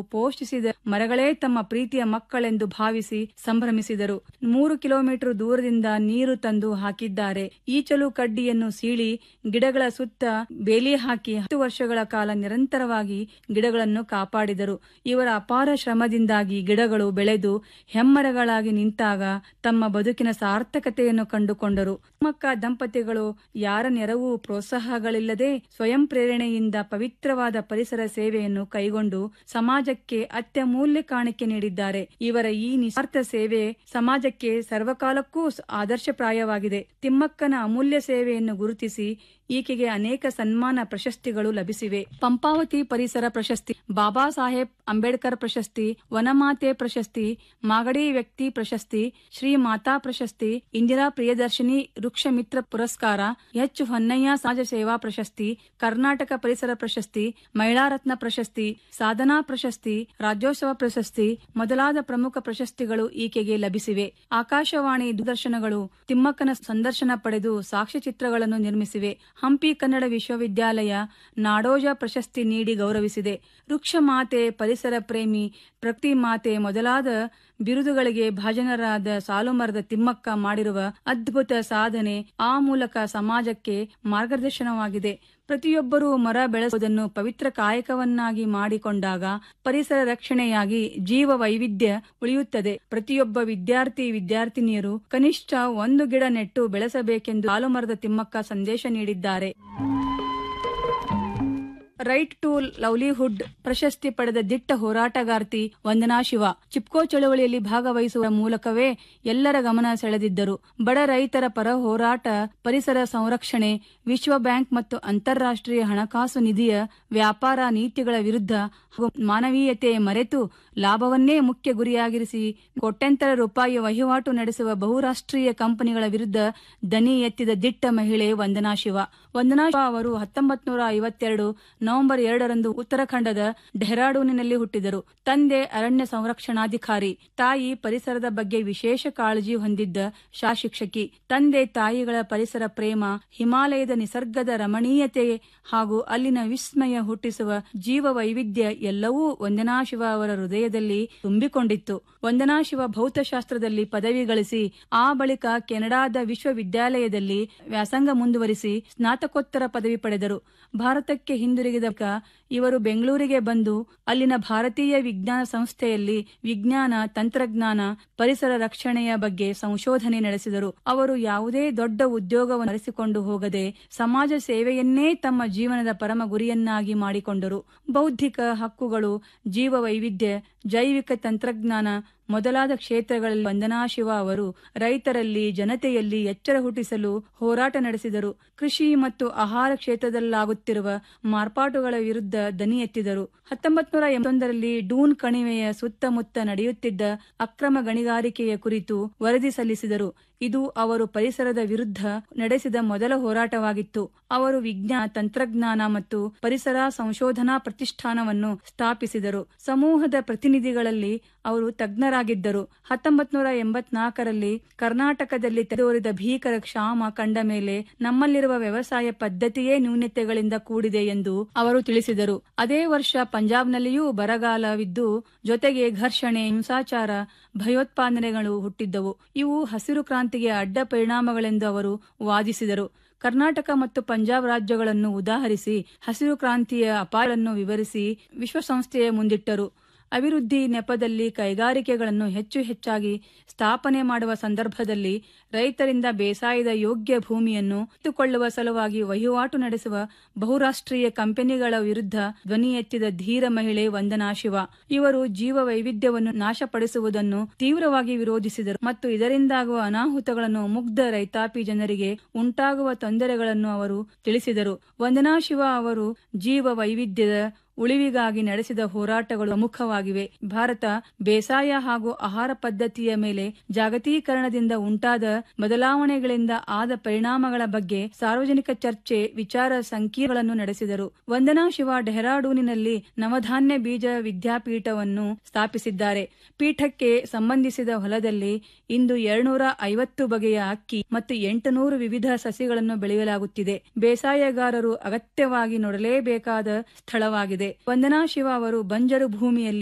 ಪೋಷಿಸಿದ ಮರಗಳೇ ತಮ್ಮ ಪ್ರೀತಿಯ ಮಕ್ಕಳೆಂದು ಭಾವಿಸಿ ಸಂಭ್ರಮಿಸಿದರು ಮೂರು ಕಿಲೋಮೀಟರ್ ದೂರದಿಂದ ನೀರು ತಂದು ಹಾಕಿದ್ದಾರೆ ಈಚಲು ಕಡ್ಡಿಯನ್ನು ಸೀಳಿ ಗಿಡಗಳ ಸುತ್ತ ಬೇಲಿ ಹಾಕಿ ಹತ್ತು ವರ್ಷಗಳ ಕಾಲ ನಿರಂತರವಾಗಿ ಗಿಡಗಳನ್ನು ಕಾಪಾಡಿದರು ಇವರ ಅಪಾರ ಶ್ರಮದಿಂದಾಗಿ ಗಿಡಗಳು ಬೆಳೆದು ಹೆಮ್ಮರಗಳಾಗಿ ನಿಂತಾಗ ತಮ್ಮ ಬದುಕಿನ ಸಾರ್ಥಕತೆಯನ್ನು ಕಂಡುಕೊಂಡರು ಮಕ್ಕ ದಂಪತಿಗಳು ಯಾರ ನೆರವು ಪ್ರೋತ್ಸಾಹಗಳಿಲ್ಲದೆ ಸ್ವಯಂ ಪ್ರೇರಣೆಯಿಂದ ಪವಿತ್ರವಾದ ಪರಿಸರ ಸೇವೆಯನ್ನು ಕೈಗೊಂಡು ಸಮಾಜಕ್ಕೆ ಅತ್ಯಮೂಲ್ಯ ಕಾಣಿಕೆ ನೀಡಿದ್ದಾರೆ ಇವರ ಈ ನಿಸ್ವಾರ್ಥ ಸೇವೆ ಸಮಾಜಕ್ಕೆ ಸರ್ವಕಾಲಕ್ಕೂ ಆದರ್ಶಪ್ರಾಯವಾಗಿದೆ ತಿಮ್ಮಕ್ಕನ ಅಮೂಲ್ಯ ಸೇವೆಯನ್ನು ಗುರುತಿಸಿ ಈಕೆಗೆ ಅನೇಕ ಸನ್ಮಾನ ಪ್ರಶಸ್ತಿಗಳು ಲಭಿಸಿವೆ ಪಂಪಾವತಿ ಪರಿಸರ ಪ್ರಶಸ್ತಿ ಬಾಬಾ ಸಾಹೇಬ್ ಅಂಬೇಡ್ಕರ್ ಪ್ರಶಸ್ತಿ ವನಮಾತೆ ಪ್ರಶಸ್ತಿ ಮಾಗಡಿ ವ್ಯಕ್ತಿ ಪ್ರಶಸ್ತಿ ಶ್ರೀ ಮಾತಾ ಪ್ರಶಸ್ತಿ ಇಂದಿರಾ ಪ್ರಿಯದರ್ಶಿನಿ ವೃಕ್ಷ ಮಿತ್ರ ಪುರಸ್ಕಾರ ಎಚ್ ಹೊನ್ನಯ್ಯ ಸಮಾಜ ಸೇವಾ ಪ್ರಶಸ್ತಿ ಕರ್ನಾಟಕ ಪರಿಸರ ಪ್ರಶಸ್ತಿ ಮಹಿಳಾ ರತ್ನ ಪ್ರಶಸ್ತಿ ಸಾಧನಾ ಪ್ರಶಸ್ತಿ ರಾಜ್ಯೋತ್ಸವ ಪ್ರಶಸ್ತಿ ಮೊದಲಾದ ಪ್ರಮುಖ ಪ್ರಶಸ್ತಿಗಳು ಈಕೆಗೆ ಲಭಿಸಿವೆ ಆಕಾಶವಾಣಿ ದೂರದರ್ಶನಗಳು ತಿಮ್ಮಕ್ಕನ ಸಂದರ್ಶನ ಪಡೆದು ಸಾಕ್ಷ್ಯಚಿತ್ರಗಳನ್ನು ನಿರ್ಮಿಸಿವೆ ಹಂಪಿ ಕನ್ನಡ ವಿಶ್ವವಿದ್ಯಾಲಯ ನಾಡೋಜ ಪ್ರಶಸ್ತಿ ನೀಡಿ ಗೌರವಿಸಿದೆ ವೃಕ್ಷ ಮಾತೆ ಪರಿಸರ ಪ್ರೇಮಿ ಪ್ರಕೃತಿ ಮಾತೆ ಮೊದಲಾದ ಬಿರುದುಗಳಿಗೆ ಭಾಜನರಾದ ಸಾಲುಮರದ ತಿಮ್ಮಕ್ಕ ಮಾಡಿರುವ ಅದ್ಭುತ ಸಾಧನೆ ಆ ಮೂಲಕ ಸಮಾಜಕ್ಕೆ ಮಾರ್ಗದರ್ಶನವಾಗಿದೆ ಪ್ರತಿಯೊಬ್ಬರೂ ಮರ ಬೆಳೆಸುವುದನ್ನು ಪವಿತ್ರ ಕಾಯಕವನ್ನಾಗಿ ಮಾಡಿಕೊಂಡಾಗ ಪರಿಸರ ರಕ್ಷಣೆಯಾಗಿ ಜೀವ ವೈವಿಧ್ಯ ಉಳಿಯುತ್ತದೆ ಪ್ರತಿಯೊಬ್ಬ ವಿದ್ಯಾರ್ಥಿ ವಿದ್ಯಾರ್ಥಿನಿಯರು ಕನಿಷ್ಠ ಒಂದು ಗಿಡ ನೆಟ್ಟು ಬೆಳೆಸಬೇಕೆಂದು ಸಾಲುಮರದ ತಿಮ್ಮಕ್ಕ ಸಂದೇಶ ನೀಡಿದ್ದಾರೆ ರೈಟ್ ಟು ಲವ್ಲಿಹುಡ್ ಪ್ರಶಸ್ತಿ ಪಡೆದ ದಿಟ್ಟ ಹೋರಾಟಗಾರ್ತಿ ವಂದನಾ ಶಿವ ಚಿಪ್ಕೋ ಚಳವಳಿಯಲ್ಲಿ ಭಾಗವಹಿಸುವ ಮೂಲಕವೇ ಎಲ್ಲರ ಗಮನ ಸೆಳೆದಿದ್ದರು ಬಡ ರೈತರ ಪರ ಹೋರಾಟ ಪರಿಸರ ಸಂರಕ್ಷಣೆ ವಿಶ್ವ ಬ್ಯಾಂಕ್ ಮತ್ತು ಅಂತಾರಾಷ್ಟ್ರೀಯ ಹಣಕಾಸು ನಿಧಿಯ ವ್ಯಾಪಾರ ನೀತಿಗಳ ವಿರುದ್ಧ ಹಾಗೂ ಮಾನವೀಯತೆ ಮರೆತು ಲಾಭವನ್ನೇ ಮುಖ್ಯ ಗುರಿಯಾಗಿರಿಸಿ ಕೋಟ್ಯಂತರ ರೂಪಾಯಿ ವಹಿವಾಟು ನಡೆಸುವ ಬಹುರಾಷ್ಟ್ರೀಯ ಕಂಪನಿಗಳ ವಿರುದ್ಧ ದನಿ ಎತ್ತಿದ ದಿಟ್ಟ ಮಹಿಳೆ ವಂದನಾ ಶಿವ ವಂದನಾ ಶಿವ ಅವರು ಹತ್ತೊಂಬತ್ ನೂರ ಐವತ್ತೆರಡು ನವೆಂಬರ್ ಎರಡರಂದು ಉತ್ತರಾಖಂಡದ ಡೆಹ್ರಾಡೂನಿನಲ್ಲಿ ಹುಟ್ಟಿದರು ತಂದೆ ಅರಣ್ಯ ಸಂರಕ್ಷಣಾಧಿಕಾರಿ ತಾಯಿ ಪರಿಸರದ ಬಗ್ಗೆ ವಿಶೇಷ ಕಾಳಜಿ ಹೊಂದಿದ್ದ ಶಿಕ್ಷಕಿ ತಂದೆ ತಾಯಿಗಳ ಪರಿಸರ ಪ್ರೇಮ ಹಿಮಾಲಯದ ನಿಸರ್ಗದ ರಮಣೀಯತೆ ಹಾಗೂ ಅಲ್ಲಿನ ವಿಸ್ಮಯ ಹುಟ್ಟಿಸುವ ಜೀವ ವೈವಿಧ್ಯ ಎಲ್ಲವೂ ವಂದನಾ ಶಿವ ಅವರ ಹೃದಯದಲ್ಲಿ ತುಂಬಿಕೊಂಡಿತ್ತು ವಂದನಾ ಶಿವ ಭೌತಶಾಸ್ತ್ರದಲ್ಲಿ ಪದವಿ ಗಳಿಸಿ ಆ ಬಳಿಕ ಕೆನಡಾದ ವಿಶ್ವವಿದ್ಯಾಲಯದಲ್ಲಿ ವ್ಯಾಸಂಗ ಮುಂದುವರಿಸಿ ಸ್ನಾತಕೋತ್ತರ ಪದವಿ ಪಡೆದರು ಭಾರತಕ್ಕೆ ಹಿಂದಿರುಗಿದ ಇವರು ಬೆಂಗಳೂರಿಗೆ ಬಂದು ಅಲ್ಲಿನ ಭಾರತೀಯ ವಿಜ್ಞಾನ ಸಂಸ್ಥೆಯಲ್ಲಿ ವಿಜ್ಞಾನ ತಂತ್ರಜ್ಞಾನ ಪರಿಸರ ರಕ್ಷಣೆಯ ಬಗ್ಗೆ ಸಂಶೋಧನೆ ನಡೆಸಿದರು ಅವರು ಯಾವುದೇ ದೊಡ್ಡ ಉದ್ಯೋಗವನ್ನು ನಡೆಸಿಕೊಂಡು ಹೋಗದೆ ಸಮಾಜ ಸೇವೆಯನ್ನೇ ತಮ್ಮ ಜೀವನದ ಪರಮ ಗುರಿಯನ್ನಾಗಿ ಮಾಡಿಕೊಂಡರು ಬೌದ್ಧಿಕ ಹಕ್ಕುಗಳು ಜೀವ ವೈವಿಧ್ಯ ಜೈವಿಕ ತಂತ್ರಜ್ಞಾನ ಮೊದಲಾದ ಕ್ಷೇತ್ರಗಳಲ್ಲಿ ವಂದನಾ ಶಿವ ಅವರು ರೈತರಲ್ಲಿ ಜನತೆಯಲ್ಲಿ ಎಚ್ಚರ ಹುಟ್ಟಿಸಲು ಹೋರಾಟ ನಡೆಸಿದರು ಕೃಷಿ ಮತ್ತು ಆಹಾರ ಕ್ಷೇತ್ರದಲ್ಲಾಗುತ್ತಿರುವ ಮಾರ್ಪಾಟುಗಳ ವಿರುದ್ಧ ದನಿ ಎತ್ತಿದರು ಹತ್ತೊಂಬತ್ ನೂರ ಎಂಬತ್ತೊಂದರಲ್ಲಿ ಡೂನ್ ಕಣಿವೆಯ ಸುತ್ತಮುತ್ತ ನಡೆಯುತ್ತಿದ್ದ ಅಕ್ರಮ ಗಣಿಗಾರಿಕೆಯ ಕುರಿತು ವರದಿ ಸಲ್ಲಿಸಿದರು ಇದು ಅವರು ಪರಿಸರದ ವಿರುದ್ಧ ನಡೆಸಿದ ಮೊದಲ ಹೋರಾಟವಾಗಿತ್ತು ಅವರು ವಿಜ್ಞಾನ ತಂತ್ರಜ್ಞಾನ ಮತ್ತು ಪರಿಸರ ಸಂಶೋಧನಾ ಪ್ರತಿಷ್ಠಾನವನ್ನು ಸ್ಥಾಪಿಸಿದರು ಸಮೂಹದ ಪ್ರತಿನಿಧಿಗಳಲ್ಲಿ ಅವರು ತಜ್ಞರಾಗಿದ್ದರು ಹತ್ತೊಂಬತ್ ನೂರ ಎಂಬತ್ನಾಲ್ಕರಲ್ಲಿ ಕರ್ನಾಟಕದಲ್ಲಿ ತೆರೆದೋರಿದ ಭೀಕರ ಕ್ಷಾಮ ಕಂಡ ಮೇಲೆ ನಮ್ಮಲ್ಲಿರುವ ವ್ಯವಸಾಯ ಪದ್ಧತಿಯೇ ನ್ಯೂನ್ಯತೆಗಳಿಂದ ಕೂಡಿದೆ ಎಂದು ಅವರು ತಿಳಿಸಿದರು ಅದೇ ವರ್ಷ ಪಂಜಾಬ್ನಲ್ಲಿಯೂ ಬರಗಾಲವಿದ್ದು ಜೊತೆಗೆ ಘರ್ಷಣೆ ಹಿಂಸಾಚಾರ ಭಯೋತ್ಪಾದನೆಗಳು ಹುಟ್ಟಿದ್ದವು ಇವು ಹಸಿರು ಕ್ರಾಂತಿಗೆ ಅಡ್ಡ ಪರಿಣಾಮಗಳೆಂದು ಅವರು ವಾದಿಸಿದರು ಕರ್ನಾಟಕ ಮತ್ತು ಪಂಜಾಬ್ ರಾಜ್ಯಗಳನ್ನು ಉದಾಹರಿಸಿ ಹಸಿರು ಕ್ರಾಂತಿಯ ಅಪಾಯಗಳನ್ನು ವಿವರಿಸಿ ವಿಶ್ವಸಂಸ್ಥೆಯ ಮುಂದಿಟ್ಟರು ಅಭಿವೃದ್ಧಿ ನೆಪದಲ್ಲಿ ಕೈಗಾರಿಕೆಗಳನ್ನು ಹೆಚ್ಚು ಹೆಚ್ಚಾಗಿ ಸ್ಥಾಪನೆ ಮಾಡುವ ಸಂದರ್ಭದಲ್ಲಿ ರೈತರಿಂದ ಬೇಸಾಯದ ಯೋಗ್ಯ ಭೂಮಿಯನ್ನು ಕಿತ್ತುಕೊಳ್ಳುವ ಸಲುವಾಗಿ ವಹಿವಾಟು ನಡೆಸುವ ಬಹುರಾಷ್ಟ್ರೀಯ ಕಂಪನಿಗಳ ವಿರುದ್ಧ ಧ್ವನಿ ಎತ್ತಿದ ಧೀರ ಮಹಿಳೆ ವಂದನಾ ಶಿವ ಇವರು ಜೀವ ವೈವಿಧ್ಯವನ್ನು ನಾಶಪಡಿಸುವುದನ್ನು ತೀವ್ರವಾಗಿ ವಿರೋಧಿಸಿದರು ಮತ್ತು ಇದರಿಂದಾಗುವ ಅನಾಹುತಗಳನ್ನು ಮುಗ್ಧ ರೈತಾಪಿ ಜನರಿಗೆ ಉಂಟಾಗುವ ತೊಂದರೆಗಳನ್ನು ಅವರು ತಿಳಿಸಿದರು ವಂದನಾ ಶಿವ ಅವರು ಜೀವ ವೈವಿಧ್ಯದ ಉಳಿವಿಗಾಗಿ ನಡೆಸಿದ ಹೋರಾಟಗಳು ಪ್ರಮುಖವಾಗಿವೆ ಭಾರತ ಬೇಸಾಯ ಹಾಗೂ ಆಹಾರ ಪದ್ಧತಿಯ ಮೇಲೆ ಜಾಗತೀಕರಣದಿಂದ ಉಂಟಾದ ಬದಲಾವಣೆಗಳಿಂದ ಆದ ಪರಿಣಾಮಗಳ ಬಗ್ಗೆ ಸಾರ್ವಜನಿಕ ಚರ್ಚೆ ವಿಚಾರ ಸಂಕೀರ್ಣಗಳನ್ನು ನಡೆಸಿದರು ವಂದನಾ ಶಿವ ಡೆಹ್ರಾಡೂನಿನಲ್ಲಿ ನವಧಾನ್ಯ ಬೀಜ ವಿದ್ಯಾಪೀಠವನ್ನು ಸ್ಥಾಪಿಸಿದ್ದಾರೆ ಪೀಠಕ್ಕೆ ಸಂಬಂಧಿಸಿದ ಹೊಲದಲ್ಲಿ ಇಂದು ಎರಡ್ನೂರ ಐವತ್ತು ಬಗೆಯ ಅಕ್ಕಿ ಮತ್ತು ಎಂಟುನೂರು ವಿವಿಧ ಸಸಿಗಳನ್ನು ಬೆಳೆಯಲಾಗುತ್ತಿದೆ ಬೇಸಾಯಗಾರರು ಅಗತ್ಯವಾಗಿ ನೋಡಲೇಬೇಕಾದ ಸ್ಥಳವಾಗಿದೆ ವಂದನಾ ಶಿವ ಅವರು ಬಂಜರು ಭೂಮಿಯಲ್ಲಿ